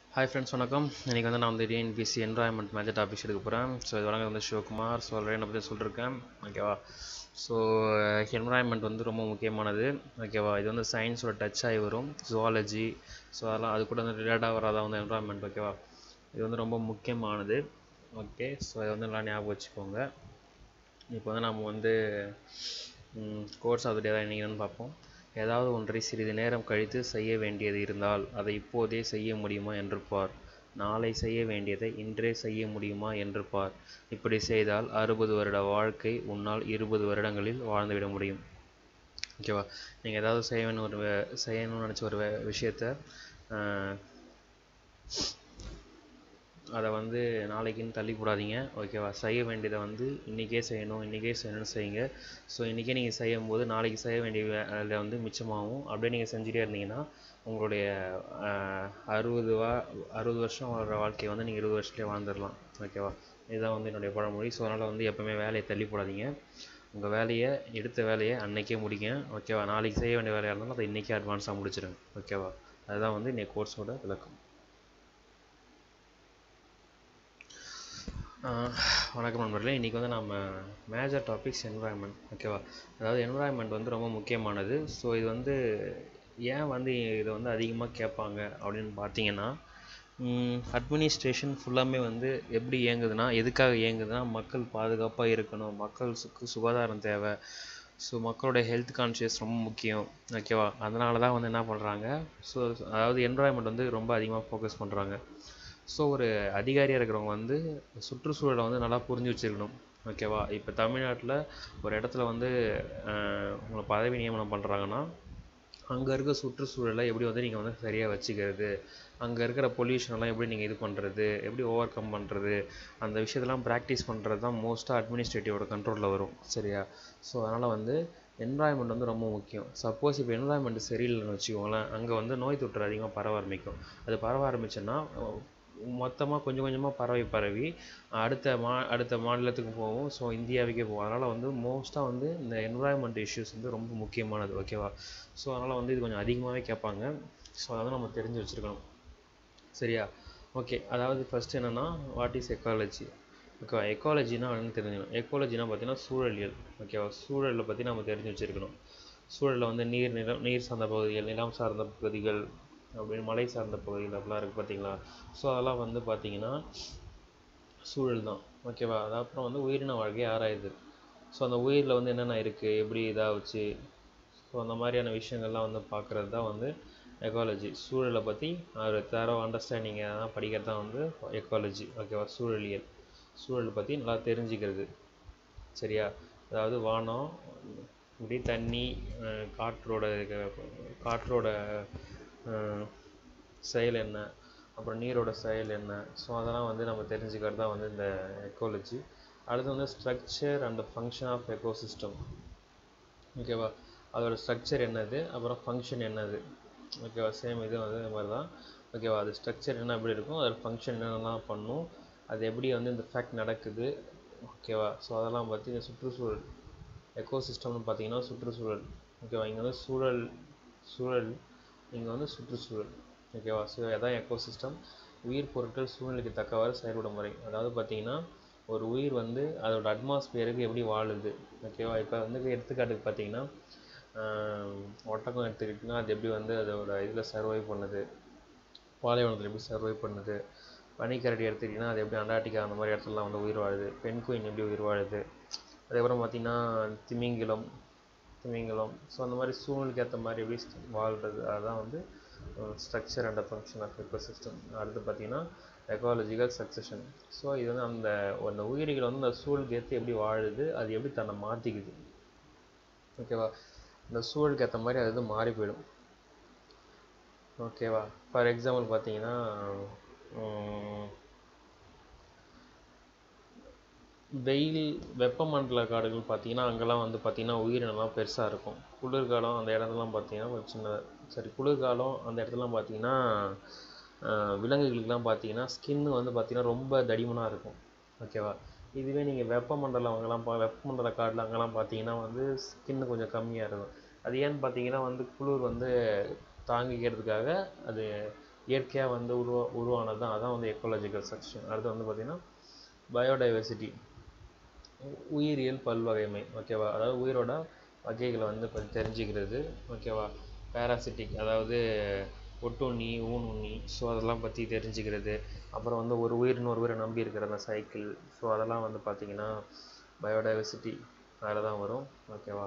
hi friends வணக்கம் இன்றைக்கி வந்து நான் வந்து டிஎன்பிசி என்வாயன்மெண்ட் மேஜர் டாபிக்ஸ் எடுக்க போகிறேன் ஸோ இது வழங்க வந்து சிவகுமார் ஸோ ஆல்ரெடி நான் பற்றி சொல்லியிருக்கேன் ஓகேவா ஸோ என்வாயன்மெண்ட் வந்து ரொம்ப முக்கியமானது ஓகேவா இது வந்து சயின்ஸோட டச் ஆகி வரும் ஜுவாலஜி ஸோ அதெல்லாம் அது கூட வந்து ரிலேட்டாக வராதான் வந்து என்வாயன்மெண்ட் ஓகேவா இது வந்து ரொம்ப முக்கியமானது ஓகே ஸோ இதை வந்து நல்லா ஞாபகம் வச்சுக்கோங்க இப்போ வந்து நம்ம வந்து கோர்ஸ் ஆஃப் த டே தான் என்னன்னு பார்ப்போம் ஏதாவது ஒன்றை சிறிது நேரம் கழித்து செய்ய வேண்டியது இருந்தால் அதை இப்போதே செய்ய முடியுமா என்று பார் நாளை செய்ய வேண்டியதை இன்றே செய்ய முடியுமா என்று பார் இப்படி செய்தால் அறுபது வருட வாழ்க்கை உன்னால் இருபது வருடங்களில் வாழ்ந்துவிட முடியும் ஓகேவா நீங்கள் ஏதாவது செய்யணும் ஒரு வே- செய்யணும்னு நினச்ச ஒரு வே- விஷயத்த ஆஹ், அதை வந்து நாளைக்குன்னு தள்ளி போடாதீங்க ஓகேவா செய்ய வேண்டியதை வந்து இன்றைக்கே செய்யணும் இன்றைக்கே செய்யணும்னு செய்யுங்க ஸோ இன்றைக்கே நீங்கள் செய்யும் போது நாளைக்கு செய்ய வேண்டிய வேலை வந்து மிச்சமாகும் அப்படியே நீங்கள் செஞ்சுட்டே இருந்தீங்கன்னா உங்களுடைய ஆஹ், அறுபது வா அறுபது வருஷம் வாழ்கிற வாழ்க்கையை வந்து நீங்கள் இருபது வருஷத்துலேயே வாழ்ந்துடலாம் ஓகேவா இதுதான் வந்து என்னுடைய பழமொழி ஸோ அதனால் வந்து எப்போவுமே வேலையை தள்ளி போடாதீங்க உங்கள் வேலையை எடுத்த வேலையை அன்னைக்கே முடிங்க ஓகேவா நாளைக்கு செய்ய வேண்டிய வேலையாக இருந்தாலும் அதை இன்றைக்கே அட்வான்ஸாக முடிச்சிடுங்க ஓகேவா அதுதான் வந்து இன்னைக்கு கோர்ஸோட விளக்கம் ஆஹ் வணக்கம் நண்பர்களே இன்றைக்கி வந்து நம்ம மேஜர் டாபிக்ஸ் என்வாயன்மெண்ட் ஓகேவா அதாவது என்வாயன்மெண்ட் வந்து ரொம்ப முக்கியமானது ஸோ இது வந்து ஏன் வந்து இதை வந்து அதிகமாக கேட்பாங்க அப்படின்னு பார்த்தீங்கன்னா அட்மினிஸ்ட்ரேஷன் ஃபுல்லாமே வந்து எப்படி இயங்குதுன்னா எதுக்காக இயங்குதுன்னா மக்கள் பாதுகாப்பாக இருக்கணும் மக்களுக்கு சுகாதாரம் தேவை ஸோ மக்களுடைய ஹெல்த் கான்ஷியஸ் ரொம்ப முக்கியம் ஓகேவா அதனால தான் வந்து என்ன பண்ணுறாங்க ஸோ அதாவது என்வாயன்மெண்ட் வந்து ரொம்ப அதிகமாக ஃபோக்கஸ் பண்ணுறாங்க ஸோ ஒரு அதிகாரியாக இருக்கிறவங்க வந்து சுற்றுச்சூழலை வந்து நல்லா புரிஞ்சு வச்சுருக்கணும் ஓகேவா இப்போ தமிழ்நாட்டில் ஒரு இடத்துல வந்து ஆஹ், உங்களை பதவி நியமனம் பண்ணுறாங்கன்னா அங்கே இருக்க சுற்றுச்சூழலை எப்படி வந்து நீங்கள் வந்து சரியாக வச்சுக்கிறது அங்கே இருக்கிற பொல்யூஷனெல்லாம் எப்படி நீங்கள் இது பண்ணுறது எப்படி ஓவர் கம் பண்ணுறது அந்த விஷயத்தெல்லாம் ப்ராக்டிஸ் பண்ணுறது தான் மோஸ்ட்டாக அட்மினிஸ்ட்ரேட்டிவோட கண்ட்ரோலில் வரும் சரியா ஸோ அதனால் வந்து என்வாயன்மெண்ட் வந்து ரொம்ப முக்கியம் சப்போஸ் இப்போ என்வாயன்மெண்ட் சரியில்லைன்னு வச்சுக்கோங்களேன் அங்கே வந்து நோய் தொற்று அதிகமாக பரவ ஆரம்பிக்கும் அது பரவ ஆரம்பிச்சுன்னா மொத்தமாக கொஞ்சம் கொஞ்சமாக பரவி பரவி அடுத்த மா அடுத்த மாநிலத்துக்கு போகும் ஸோ இந்தியாவுக்கே போகும் அதனால் வந்து மோஸ்ட்டாக வந்து இந்த என்வாயன்மெண்ட் இஷ்யூஸ் வந்து ரொம்ப முக்கியமானது ஓகேவா ஸோ அதனால் வந்து இது கொஞ்சம் அதிகமாகவே கேட்பாங்க ஸோ அதை வந்து நம்ம தெரிஞ்சு வச்சுருக்கணும் சரியா ஓகே அதாவது ஃபஸ்ட் என்னென்னா வாட் இஸ் எக்காலஜி ஓகேவா எக்காலஜினா என்னன்னு தெரிஞ்சுக்கணும் எக்காலஜினா பார்த்தீங்கன்னா சூழலியல் ஓகேவா சூழலை பற்றி நம்ம தெரிஞ்சு வச்சுருக்கணும் சூழலில் வந்து நீர் நிலம் நீர் சார்ந்த பகுதிகள் நிலம் சார்ந்த பகுதிகள் அப்படின்னு மலை சார்ந்த பகுதிகள் அப்படிலாம் இருக்குது பார்த்தீங்களா ஸோ அதெல்லாம் வந்து பார்த்தீங்கன்னா சூழல் தான் ஓகேவா அது அப்புறம் வந்து உயிரின வாழ்க்கையை ஆராயுது ஸோ அந்த உயிரில் வந்து என்னென்ன இருக்குது எப்படி இதாகுச்சு ஸோ அந்த மாதிரியான விஷயங்கள்லாம் வந்து பார்க்குறது தான் வந்து எக்காலஜி சூழலை பற்றி ஒரு தரோ அண்டர்ஸ்டாண்டிங் அதெல்லாம் படிக்கிறது தான் வந்து எக்காலஜி ஓகேவா சூழலியல் சூழலை பற்றி நல்லா தெரிஞ்சுக்கிறது சரியா அதாவது வானம் இப்படி தண்ணி அஹ் காற்றோட இருக்க- காற்றோட அஹ், செயல் என்ன அப்புறம் நீரோட செயல் என்ன ஸோ அதெல்லாம் வந்து நம்ம தெரிஞ்சுக்கிறது தான் வந்து இந்த எக்காலஜி அடுத்து வந்து structure and function of ecosystem ஓகேவா அதோட ஸ்ட்ரக்சர் என்னது அப்புறம் ஃபங்க்ஷன் என்னது ஓகேவா சேம் இது வந்து இந்த மாதிரி தான் ஓகேவா அது ஸ்ட்ரக்சர் என்ன எப்படி இருக்கும் அதோட ஃபங்க்ஷன் என்னென்னலாம் பண்ணும் அது எப்படி வந்து இந்த ஃபேக்ட் நடக்குது ஓகேவா ஸோ அதெல்லாம் பற்றி இந்த சுற்றுச்சூழல் எக்கோசிஸ்டம்னு பார்த்தீங்கன்னா சுற்றுச்சூழல் ஓகேவா இங்கே வந்து சூழல் சூழல் இங்கே வந்து சுற்றுச்சூழல் ஓகேவா ஸோ அதான் எக்கோசிஸ்டம் உயிர் பொருட்கள் சூழ்நிலைக்கு தக்கவாறு செயல்படும் முறை அதாவது பார்த்தீங்கன்னா ஒரு உயிர் வந்து அதோட அட்மாஸ்பியருக்கு எப்படி வாழுது ஓகேவா இப்போ வந்து எடுத்துக்காட்டுக்கு பார்த்தீங்கன்னா ஆஹ், ஒட்டகம் எடுத்துக்கிட்டிங்கன்னா அது எப்படி வந்து அதோட இதில் சர்வை பண்ணுது பாலைவனத்தில் எப்படி சர்வை பண்ணுது பனிக்கரடி எடுத்துக்கிட்டிங்கன்னா அது எப்படி அண்டார்டிகா அந்த மாதிரி இடத்துலலாம் வந்து உயிர் வாழுது பெண் குயின் எப்படி உயிர் வாழுது அதுக்கப்புறம் பார்த்தீங்கன்னா திமிங்கிலம் திமிங்கலம் ஸோ அந்த மாதிரி சூழ்நிலைக்கு ஏற்ற மாதிரி எப்படி வாழ்கிறது அதுதான் வந்து structure and function of ecosystem அடுத்து பார்த்தீங்கன்னா எக்காலஜிக்கல் சக்சஷன் ஸோ இது வந்து அந்த அந்த உயிரிகள் வந்து அந்த சூழலுக்கு ஏற்று எப்படி வாழுது அது எப்படி தன்னை மாற்றிக்குது ஓகேவா இந்த சூழலுக்கு ஏற்ற மாதிரி அது வந்து மாறி போயிடும் ஓகேவா ஃபார் எக்ஸாம்பிள் பார்த்தீங்கன்னா உம், வெயில் வெப்பமண்டல காடுகள் பார்த்தீங்கன்னா அங்கெல்லாம் வந்து பார்த்தீங்கன்னா உயிரினம்லாம் பெருசாக இருக்கும் குளிர்காலம் அந்த இடத்துலலாம் பார்த்தீங்கன்னா கொஞ்சம் சின்னதாக சரி குளிர்காலம் அந்த இடத்துலலாம் பார்த்தீங்கன்னா ஆஹ், விலங்குகளுக்கெல்லாம் பார்த்தீங்கன்னா ஸ்கின்னு வந்து பார்த்தீங்கன்னா ரொம்ப தடிமனாக இருக்கும் ஓகேவா இதுவே நீங்கள் வெப்பமண்டலம் அங்கெல்லாம் பா வெப்பமண்டல காட்டில் அங்கெல்லாம் பார்த்தீங்கன்னா வந்து ஸ்கின்னு கொஞ்சம் கம்மியாக இருக்கும் அது ஏன்னு பார்த்தீங்கன்னா வந்து குளிர் வந்து தாங்கிக்கிறதுக்காக அது இயற்கையாக வந்து உருவா உருவானது தான் அதான் வந்து எக்கோலாஜிக்கல் செக்ஷன் அடுத்து வந்து பார்த்திங்கன்னா பயோடைவர்சிட்டி உயிரியல் பல்வகைமை ஓகேவா அதாவது உயிரோட வகைகளை வந்து பற்றி தெரிஞ்சுக்கிறது ஓகேவா பேராசிட்டிக் அதாவது ஒட்டுண்ணி ஊனுண்ணி ஸோ அதெல்லாம் பற்றி தெரிஞ்சுக்கிறது அப்புறம் வந்து ஒரு உயிர் இன்னொரு உயிரை நம்பி இருக்கிற அந்த சைக்கிள் ஸோ அதெல்லாம் வந்து பார்த்திங்கன்னா பயோடைவர்சிட்டி அதில் தான் வரும் ஓகேவா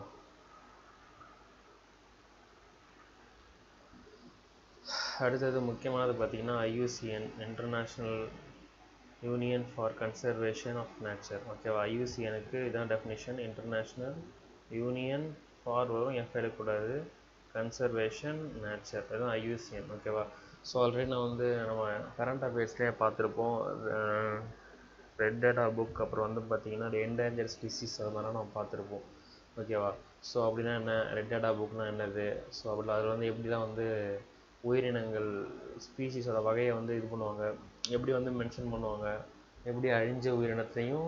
அடுத்தது முக்கியமானது பார்த்திங்கன்னா IUCN international union for conservation of nature ஓகேவா ஐயூசிஎனுக்கு இதான் டெஃபினிஷன் இன்டர்நேஷ்னல் யூனியன் ஃபார் வரும் எஃப் எடுக்கக்கூடாது கன்சர்வேஷன் நேச்சர் இதுதான் ஐயூசிஎன் ஓகேவா ஸோ ஆல்ரெடி நான் வந்து நம்ம கரண்ட் அஃபேர்ஸ்லேயே பார்த்துருப்போம் ரெட் டேட்டா புக் அப்புறம் வந்து பார்த்திங்கன்னா என்டேஞ்சர் ஸ்பீசிஸ் அது மாதிரிலாம் நம்ம பார்த்துருப்போம் ஓகேவா ஸோ அப்படின்னா என்ன ரெட் டேட்டா புக்னா என்னது ஸோ அப்படி அதில் வந்து எப்படிலாம் வந்து உயிரினங்கள் ஸ்பீசிஸோட வகையை வந்து இது பண்ணுவாங்க எப்படி வந்து மென்ஷன் பண்ணுவாங்க எப்படி அழிஞ்ச உயிரினத்தையும்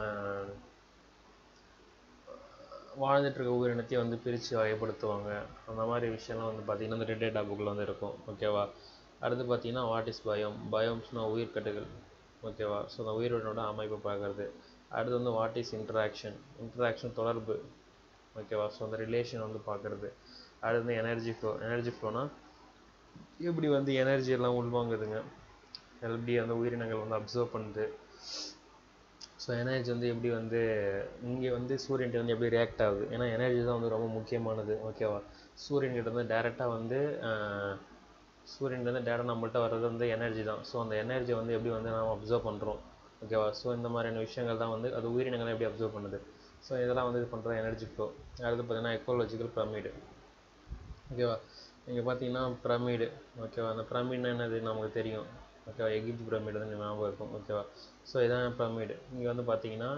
வாழ்ந்துட்டு இருக்க உயிரினத்தையும் வந்து பிரித்து வகைப்படுத்துவாங்க அந்த மாதிரி விஷயம்லாம் வந்து பார்த்திங்கன்னா இந்த ரெட் டேட்டா புக்கில் வந்து இருக்கும் ஓகேவா அடுத்து பார்த்திங்கன்னா வாட் இஸ் பயம் பயம்ஸ்னால் உயிர்கட்டுகள் ஓகேவா ஸோ அந்த உயிரினோட அமைப்பை பார்க்குறது அடுத்து வந்து வாட் இஸ் இன்ட்ராக்ஷன் இன்ட்ராக்ஷன் தொடர்பு ஓகேவா ஸோ அந்த ரிலேஷன் வந்து பார்க்குறது அடுத்து வந்து எனர்ஜி ஃப்ளோ எனர்ஜி ஃப்ளோனால் எப்படி வந்து எனர்ஜி எல்லாம் உள்வாங்குதுங்க எப்படி அந்த உயிரினங்கள் வந்து அப்சர்வ் பண்ணுது ஸோ எனர்ஜி வந்து எப்படி வந்து இங்கே வந்து சூரியன்கிட்ட வந்து எப்படி ரியாக்ட் ஆகுது ஏன்னா எனர்ஜி தான் வந்து ரொம்ப முக்கியமானது ஓகேவா சூரியன்கிட்ட வந்து டேரெக்டாக வந்து சூரியன்லேருந்து டேரெக்டாக நம்மள்ட்ட வர்றது வந்து எனர்ஜி தான் ஸோ அந்த எனர்ஜி வந்து எப்படி வந்து நாம் அப்சர்வ் பண்ணுறோம் ஓகேவா ஸோ இந்த மாதிரியான விஷயங்கள் தான் வந்து அது உயிரினங்களை எப்படி அப்சர்வ் பண்ணுது ஸோ இதெல்லாம் வந்து இது பண்ணுறது எனர்ஜி ஃப்ளோ அடுத்து பார்த்தீங்கன்னா எக்கோலஜிக்கல் பிரமிடு ஓகேவா இங்கே பார்த்தீங்கன்னா பிரமிடு ஓகேவா அந்த பிரமிட்னா என்னது நமக்கு தெரியும் ஓகேவா எகிப்து பிரமிடு தான் ஞாபகம் இருக்கும் ஓகேவா ஸோ இதான் பிரமிடு இங்கே வந்து பார்த்தீங்கன்னா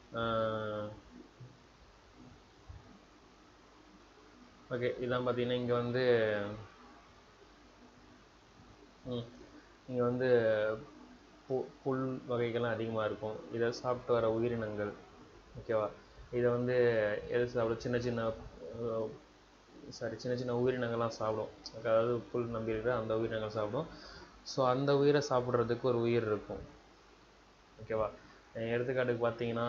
ஓகே இதான் பார்த்தீங்கன்னா இங்கே வந்து இங்கே வந்து பு புல் வகைகள்லாம் அதிகமாக இருக்கும் இதை சாப்பிட்டு வர உயிரினங்கள் ஓகேவா இதை வந்து எது சாப்பிடும் சின்ன சின்ன சாரி சின்ன சின்ன உயிரினங்கள்லாம் சாப்பிடும் அதாவது புல் நம்பி இருக்கிற அந்த உயிரினங்கள் சாப்பிடும் ஸோ அந்த உயிரை சாப்பிட்றதுக்கு ஒரு உயிர் இருக்கும் ஓகேவா எடுத்துக்காட்டுக்கு பார்த்தீங்கன்னா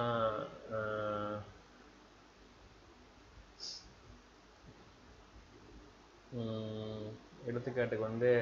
எடுத்துக்காட்டுக்கு வந்து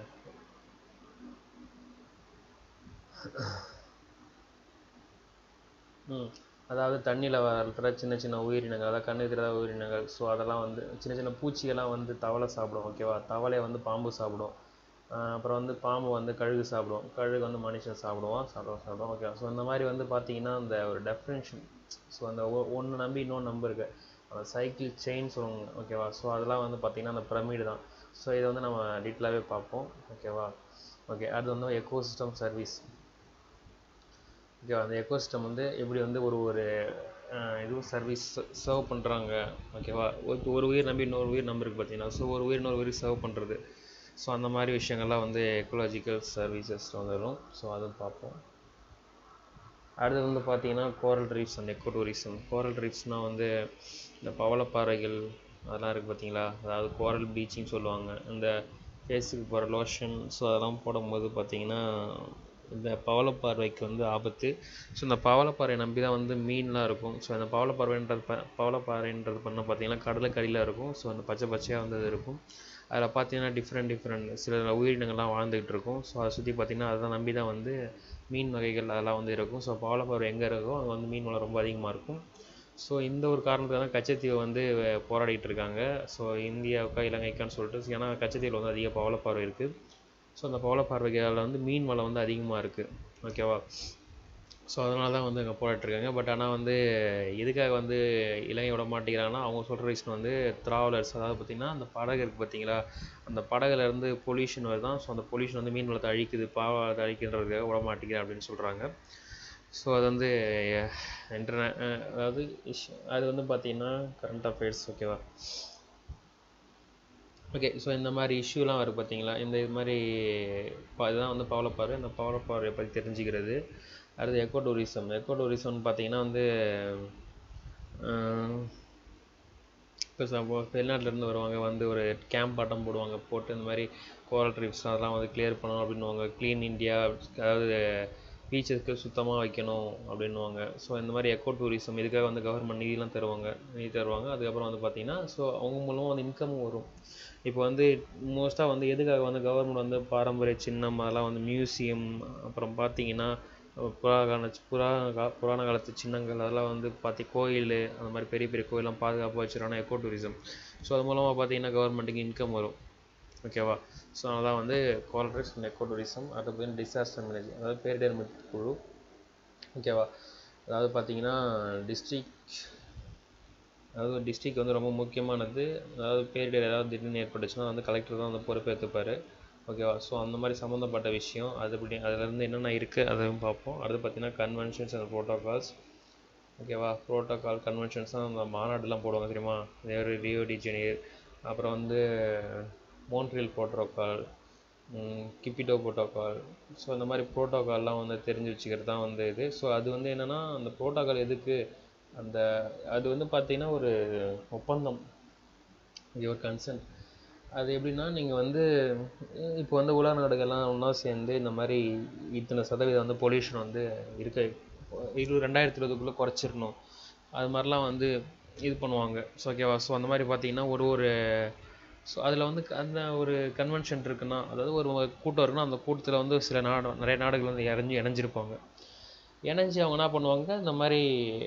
ம் அதாவது தண்ணியில் வளர்கிற சின்ன சின்ன உயிரினங்கள் அதாவது கண்ணு தெரியாத உயிரினங்கள் ஸோ அதெல்லாம் வந்து சின்ன சின்ன பூச்சிகள்லாம் வந்து தவளை சாப்பிடும் ஓகேவா தவளையை வந்து பாம்பு சாப்பிடும் அப்புறம் வந்து பாம்பு வந்து கழுகு சாப்பிடும் கழுகு வந்து மனுஷன் சாப்பிடுவான் சாப்பிடுவோம் சாப்பிடுவோம் ஓகே ஸோ இந்த மாதிரி வந்து பார்த்தீங்கன்னா அந்த ஒரு டெஃபினேஷன் ஸோ அந்த ஒன்று நம்பி இன்னொன்று நம்ப இருக்கு அந்த சைக்கிள் செயின் சொல்லுவாங்க ஓகேவா ஸோ அதெல்லாம் வந்து பார்த்தீங்கன்னா அந்த பிரமிடு தான் ஸோ இதை வந்து நம்ம டீட்டெயிலாகவே பார்ப்போம் ஓகேவா ஓகே அது வந்து எக்கோசிஸ்டம் சர்வீஸ் ஓகேவா அந்த எக்கோசிஸ்டம் வந்து எப்படி வந்து ஒரு ஒரு இதுவும் சர்வீஸ் சர்வ் பண்ணுறாங்க ஓகேவா ஒரு ஒரு உயிர் நம்பி இன்னொரு உயிர் நம்பிருக்கு பார்த்தீங்கன்னா ஸோ ஒரு உயிர் இன்னொரு உயிர் சர்வ் பண்ணுறது ஸோ அந்த மாதிரி விஷயங்கள்லாம் வந்து எக்கோலாஜிக்கல் சர்வீசஸ் வந்துடும் ஸோ அதுவும் பார்ப்போம் அடுத்து வந்து பார்த்தீங்கன்னா coral reefs and eco tourism coral ரீஃப்ஸ்னால் வந்து இந்த பவளப்பாறைகள் அதெல்லாம் இருக்குது பார்த்தீங்களா அதாவது கோரல் ப்ளீச்சிங் சொல்லுவாங்க இந்த ஃபேஸுக்கு போகிற லோஷன் ஸோ அதெல்லாம் போடும்போது பார்த்தீங்கன்னா இந்த பவளப்பாறைக்கு வந்து ஆபத்து ஸோ இந்த பவளப்பாறையை நம்பி தான் வந்து மீன்லாம் இருக்கும் ஸோ அந்த பவளப்பாறைன்றது ப பவளப்பாறைன்றது பண்ண பார்த்தீங்கன்னா கடலுக்கடியில் இருக்கும் ஸோ அந்த பச்சை பச்சையாக வந்து அது இருக்கும் அதில் பார்த்தீங்கன்னா டிஃப்ரெண்ட் டிஃப்ரெண்ட் சில உயிரினங்கள்லாம் வாழ்ந்துகிட்டு இருக்கும் ஸோ அதை சுற்றி பார்த்தீங்கன்னா அதை நம்பி தான் வந்து மீன் வகைகள் அதெல்லாம் வந்து இருக்கும் ஸோ பவளப்பாறை எங்கே இருக்கோ அங்கே வந்து மீன் வளம் ரொம்ப அதிகமாக இருக்கும் ஸோ இந்த ஒரு காரணத்துக்கு தான் கச்சத்தீவை வந்து போராடிட்டு இருக்காங்க ஸோ இந்தியாவுக்கா இலங்கைக்கான்னு சொல்லிட்டு ஏன்னா கச்சத்தீவில் வந்து அதிக பவளப்பாறை இருக்குது ஸோ அந்த பவளப்பாறைகளில் வந்து மீன் வளம் வந்து அதிகமாக இருக்குது ஓகேவா ஸோ அதனால தான் வந்து அங்கே போராட்டிருக்காங்க பட் ஆனால் வந்து எதுக்காக வந்து இலங்கை விட மாட்டேங்கிறாங்கன்னா அவங்க சொல்கிற ரீசன் வந்து ட்ராவலர்ஸ் அதாவது பார்த்திங்கன்னா அந்த படகு இருக்குது பார்த்தீங்களா அந்த படகுலேருந்து பொல்யூஷன் வருதான் ஸோ அந்த பொல்யூஷன் வந்து மீன் வளத்தை அழிக்குது பாவத்தை அழிக்கின்றதுக்காக விட மாட்டேங்கிறேன் அப்படின்னு சொல்கிறாங்க ஸோ அது வந்து இன்டர்நே அதாவது அது வந்து பார்த்திங்கன்னா கரண்ட் அஃபேர்ஸ் ஓகேவா ஓகே ஸோ இந்த மாதிரி இஷ்யூலாம் வருது பார்த்தீங்களா இந்த இது மாதிரி இதுதான் வந்து பவளப்பாறை இந்த பவளப்பாறையை பற்றி தெரிஞ்சுக்கிறது அடுத்து எக்கோ டூரிசம் எக்கோ டூரிசம்னு பார்த்தீங்கன்னா வந்து இப்போ சப்போஸ் வெளிநாட்டிலேருந்து வருவாங்க வந்து ஒரு கேம்ப் ஆட்டம் போடுவாங்க போட்டு இந்த மாதிரி கோரல் ட்ரீப்ஸ் அதெல்லாம் வந்து கிளியர் பண்ணணும் அப்படின்னுவாங்க க்ளீன் இந்தியா அதாவது பீச்சஸ்க்கு சுத்தமாக வைக்கணும் அப்படின்னுவாங்க ஸோ இந்த மாதிரி எக்கோ டூரிசம் இதுக்காக வந்து கவர்மெண்ட் நிதிலாம் தருவாங்க நிதி தருவாங்க அதுக்கப்புறம் வந்து பார்த்தீங்கன்னா ஸோ அவங்க மூலமாக வந்து இன்கமும் வரும் இப்போ வந்து மோஸ்ட்டாக வந்து எதுக்காக வந்து கவர்மெண்ட் வந்து பாரம்பரிய சின்னம் அதெல்லாம் வந்து மியூசியம் அப்புறம் பார்த்தீங்கன்னா புராகால புராண கா புராண காலத்து சின்னங்கள் அதெல்லாம் வந்து பார்த்தி கோயில் அந்த மாதிரி பெரிய பெரிய கோயிலெலாம் பாதுகாப்பாக வச்சுருக்காங்கன்னா எக்கோ டூரிசம் ஸோ அது மூலமாக பார்த்தீங்கன்னா கவர்மெண்ட்டுக்கு இன்கம் வரும் ஓகேவா ஸோ அதான் வந்து கோல்ட்ரிஸ் அண்ட் எக்கோ டூரிசம் அது பார்த்தீங்கன்னா டிசாஸ்டர் மேனேஜ் அதாவது பேரிடர் மீட்பு குழு ஓகேவா அதாவது பார்த்தீங்கன்னா டிஸ்ட்ரிக்ட் அதாவது டிஸ்ட்ரிக்ட் வந்து ரொம்ப முக்கியமானது அதாவது பேரிடர் ஏதாவது திடீர்னு ஏற்பட்டுச்சுன்னா வந்து கலெக்டர் தான் வந்து பொறுப்பேற்றுப்பார் ஓகேவா ஸோ அந்த மாதிரி சம்மந்தப்பட்ட விஷயம் அது அப்படி அதுலேருந்து என்னென்ன இருக்குது அதையும் பார்ப்போம் அடுத்து பார்த்தீங்கன்னா கன்வென்ஷன்ஸ் அண்ட் ப்ரோட்டோகால்ஸ் ஓகேவா ப்ரோட்டோகால் கன்வென்ஷன்ஸ் தான் அந்த மாநாடுலாம் போடுவாங்க தெரியுமா அதே ஒரு ரியோ டி ஜெனியர் அப்புறம் வந்து Montreal protocol Kyoto protocol so இந்த மாதிரி ப்ரோட்டோகால்லாம் வந்து தெரிஞ்சு வச்சுக்கிறது தான் வந்து இது ஸோ அது வந்து என்னென்னா அந்த ப்ரோட்டோகால் எதுக்கு அந்த அது வந்து பார்த்தீங்கன்னா ஒரு ஒப்பந்தம் ஒரு கன்சென்ட் அது எப்படின்னா நீங்கள் வந்து இப்போ வந்து உலக நாடுகள்லாம் ஒன்றா சேர்ந்து இந்த மாதிரி இத்தனை சதவீதம் வந்து பொல்யூஷன் வந்து இருக்க இரு ரெண்டாயிரத்தி இருபதுக்குள்ளே குறைச்சிடணும் அது மாதிரிலாம் வந்து இது பண்ணுவாங்க ஸோ ஓகேவா ஸோ அந்த மாதிரி பார்த்தீங்கன்னா ஒரு ஒரு ஸோ அதில் வந்து அந்த ஒரு கன்வென்ஷன் இருக்குன்னா அதாவது ஒரு கூட்டம் இருக்குன்னா அந்த கூட்டத்தில் வந்து சில நாடு நிறைய நாடுகள் வந்து இறஞ்சி இணைஞ்சிருப்பாங்க இணைஞ்சி அவங்க என்ன பண்ணுவாங்க இந்த மாதிரி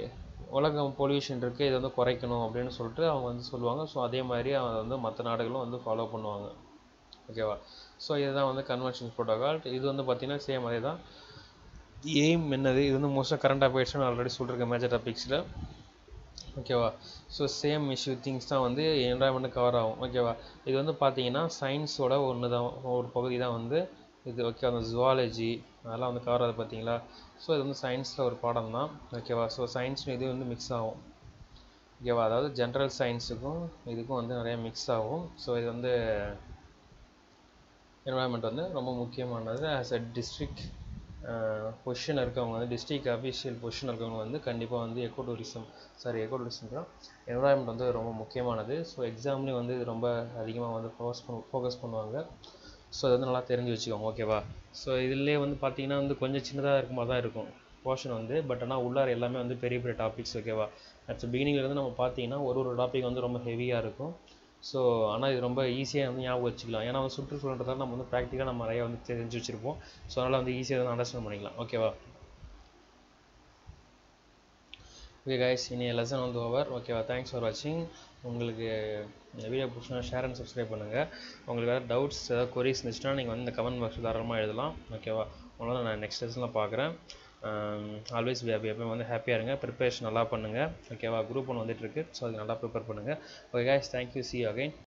உலகம் பொல்யூஷன் இருக்குது இதை வந்து குறைக்கணும் அப்படின்னு சொல்லிட்டு அவங்க வந்து சொல்லுவாங்க ஸோ அதே மாதிரி அவங்க வந்து மற்ற நாடுகளும் வந்து ஃபாலோ பண்ணுவாங்க ஓகேவா ஸோ இதுதான் வந்து கன்வென்ஷன் ப்ரோட்டோகால் இது வந்து பார்த்திங்கன்னா சேம் அதே தான் எய்ம் என்னது இது வந்து மோஸ்ட்டாக கரண்ட் அஃபேர்ஸ்னு ஆல்ரெடி சொல்லியிருக்கேன் மேஜர் டாபிக்ஸில் ஓகேவா ஸோ சேம் இஷ்யூ திங்ஸ் தான் வந்து என்வரான்மெண்ட் கவர் ஆகும் ஓகேவா இது வந்து பார்த்தீங்கன்னா சயின்ஸோட ஒன்று தான் ஒரு பகுதி தான் வந்து இது ஓகே அந்த ஜுவாலஜி அதெல்லாம் வந்து கவர் ஆகுது பார்த்தீங்களா ஸோ இது வந்து சயின்ஸில் ஒரு பாடம் தான் ஓகேவா ஸோ சயின்ஸ் இது வந்து மிக்ஸ் ஆகும் ஓகேவா அதாவது ஜென்ரல் சயின்ஸுக்கும் இதுக்கும் வந்து நிறைய மிக்ஸ் ஆகும் ஸோ இது வந்து என்வரான்மெண்ட் வந்து ரொம்ப முக்கியமானது ஆஸ் அ டிஸ்ட்ரிக்ட் பொசிஷன் இருக்கவங்க வந்து டிஸ்ட்ரிக்ட் அஃபிஷியல் பொசிஷன் இருக்கவங்க வந்து கண்டிப்பாக வந்து eco tourism sorry eco tourism தான் என்வரான்மெண்ட் வந்து ரொம்ப முக்கியமானது ஸோ எக்ஸாம்லேயும் வந்து இது ரொம்ப அதிகமாக வந்து ஃபோக்கஸ் பண்ண ஃபோக்கஸ் பண்ணுவாங்க ஸோ அது வந்து நல்லா தெரிஞ்சு வச்சுக்கோங்க ஓகேவா ஸோ இதுலேயே வந்து பார்த்தீங்கன்னா வந்து கொஞ்சம் சின்னதாக இருக்கும் மாதிரி தான் இருக்கும் போர்ஷன் வந்து பட் ஆனால் உள்ளார எல்லாமே வந்து பெரிய பெரிய டாபிக்ஸ் ஓகேவா அட்ஸ் பிகினிங்லேருந்து நம்ம பார்த்தீங்கன்னா ஒரு ஒரு டாபிக் வந்து ரொம்ப ஹெவியாக இருக்கும் ஸோ ஆனால் இது ரொம்ப ஈஸியாக வந்து ஞாபகம் வச்சுக்கலாம் ஏன்னா வந்து சுற்றுச்சூழல்ன்றதால நம்ம வந்து ப்ராக்டிக்காக நம்ம நிறைய வந்து தெரிஞ்சு வச்சுருப்போம் ஸோ அதனால் வந்து ஈஸியாக வந்து அண்டர்ஸ்டாண்ட் பண்ணிக்கலாம் ஓகேவா ஓகே கைஸ் இனி லெசன் வந்து ஓவர் ஓகேவா தேங்க்ஸ் ஃபார் வாட்சிங் உங்களுக்கு இந்த வீடியோ பிடிச்சினா ஷேர் அண்ட் சப்ஸ்கிரைப் பண்ணுங்கள் உங்களுக்கு ஏதாவது டவுட்ஸ் ஏதாவது கொரிஸ் இருந்துச்சுன்னா நீங்கள் வந்து இந்த கமெண்ட் பாக்ஸ் தாராளமாக எழுதலாம் ஓகேவா உங்களால் நான் நெக்ஸ்ட் லெசனில் பார்க்குறேன் ஆல்வேஸ் பி ஹாப்பி எப்பயும் வந்து ஹாப்பியாக இருங்க ப்ரிப்பரேஷன் நல்லா பண்ணுங்கள் ஓகேவா குரூப் ஒன்று வந்துட்டுருக்கு ஸோ அதுக்கு நல்லா ப்ரிப்பேர் பண்ணுங்கள் okay guys thank you see again